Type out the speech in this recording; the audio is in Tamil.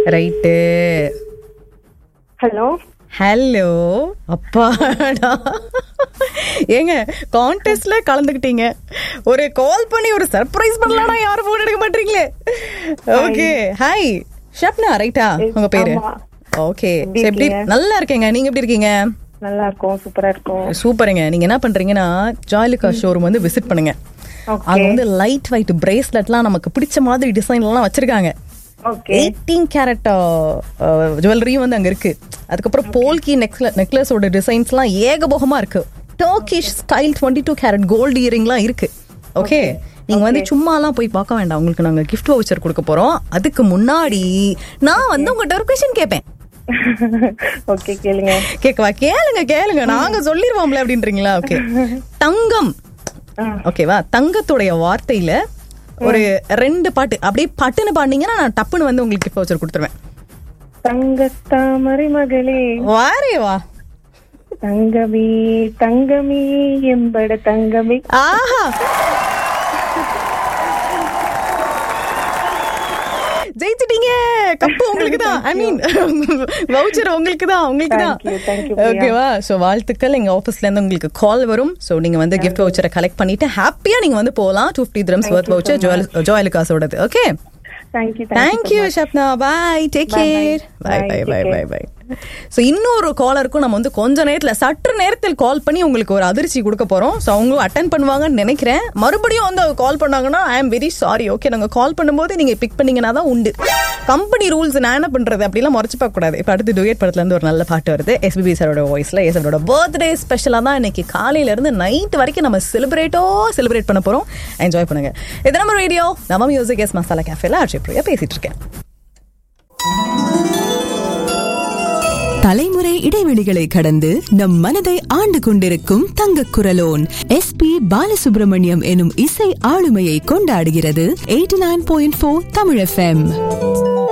ரைட்டு ஹலோ ஹலோ அப்பாடா ஏங்க கான்டெஸ்ட்ல கலந்துக்கிட்டீங்க ஒரு கால் பண்ணி ஒரு சர்ப்ரைஸ் பண்ணலாம்னா யாரும் போன் எடுக்க மாட்டீங்களே ஓகே ஹாய் ஷப்னா ரைட்டா உங்க பேரு ஆமா. ஓகே எப்படி எப்படி இருக்கீங்க? நல்லா இருக்கேங்க நீங்க எப்படி இருக்கீங்க நல்லா இருக்கும் சூப்பரா இருக்கும் சூப்பருங்க நீங்க என்ன பண்றீங்கன்னா ஜாய்லுக்கா ஷோரூம் வந்து விசிட் பண்ணுங்க Okay. அங்க வந்து லைட் வெயிட் பிரேஸ்லெட்லாம் நமக்கு பிடிச்ச மாதிரி டிசைன்லாம் வச்சிருக்காங்க ஓகே எயிட்டீன் கேரட் ஜுவல்லரியும் வந்து அங்க இருக்கு அதுக்கப்புறம் போல்கி நெக்ல நெக்லஸோட டிசைன்ஸ்லாம் ஏகபோகமா இருக்கு Turkish style twenty two carat gold இயரிங்லாம் இருக்கு ஓகே நீங்க வந்து சும்மாலாம் போய் பார்க்க வேண்டாம் உங்களுக்கு நாங்க கிஃப்ட் வவுச்சர் கொடுக்க போறோம் அதுக்கு முன்னாடி நான் வந்து உங்ககிட்ட ஒரு கொஸ்டின் கேட்பேன் ஓகே கேளுங்க கேட்கவா கேளுங்க கேளுங்க நாங்க சொல்லிருவோம்ல அப்படின்றீங்களா ஓகே தங்கம் ஆ. ஓகேவா தங்கத்துடைய வார்த்தையில ஒரு ரெண்டு பாட்டு அப்படியே பட்டுன்னு பாடினீங்கன்னா நான் டப்புன்னு வந்து உங்களுக்கு கிஃப்ட் வவுச்சர் கொடுத்துருவேன் தங்கத்தாமரை மகளே வாரே வா தங்கமே தங்கமே எம்பட தங்கமே ஆஹா ஜெயிச்சிட்டீங்க கப்பு உங்களுக்கு தான் ஐ மீன் வவுச்சர் உங்களுக்கு தான் உங்களுக்கு தான் Thank you, thank you, Priya. ஓகேவா ஸோ வாழ்த்துக்கள் எங்க ஆஃபீஸ்ல இருந்து உங்களுக்கு கால் வரும் ஸோ நீங்க வந்து கிஃப்ட் வவுச்சரை கலெக்ட் பண்ணிட்டு ஹாப்பியா நீங்க வந்து போகலாம் two fifty dirhams worth voucher jewel jewel காசோடது okay thank you thank you Shabna bye take Bye, care bye. Bye bye Bye, bye take bye care. Bye so இன்னொரு காலருக்கும் நம்ம வந்து கொஞ்ச நேரத்தில் சற்று நேரத்தில் கால் பண்ணி உங்களுக்கு ஒரு அதிர்ச்சி கொடுக்க போறோம் ஸோ அவங்களும் அட்டன் பண்ணுவாங்கன்னு நினைக்கிறேன் மறுபடியும் வந்து கால் பண்ணாங்கன்னா ஐ ஆம் வெரி சாரி ஓகே நாங்கள் கால் பண்ணும்போது நீங்க பிக் பண்ணீங்கன்னா தான் உண்டு கம்பெனி ரூல்ஸ் நான் என்ன பண்றது அப்படிலாம் முறைச்சு பார்க்க கூடாது இப்போ அடுத்து டுயட் படத்துல இருந்து ஒரு நல்ல பாட்டு வருது எஸ்பிபி சாரோட வாய்ஸ்ல எஸ் அவரோட பர்த்டே ஸ்பெஷலாக தான் இன்னைக்கு காலையில இருந்து நைட் வரைக்கும் நம்ம செலிப்ரேட்டோ செலிப்ரேட் பண்ண போறோம் என்ஜாய் பண்ணுங்க இது நம்ம ரேடியோ நம்ம மியூசிக் எஸ் மசாலா கேஃபேல அர்ஜய் பிரியா பேசிட்டு இருக்கேன் தலைமுறை இடைவெளிகளை கடந்து நம் மனதை ஆண்டு கொண்டிருக்கும் தங்க குரலோன் எஸ் பி பாலசுப்ரமணியம் எனும் இசை ஆளுமையை கொண்டாடுகிறது eighty nine point four Tamil FM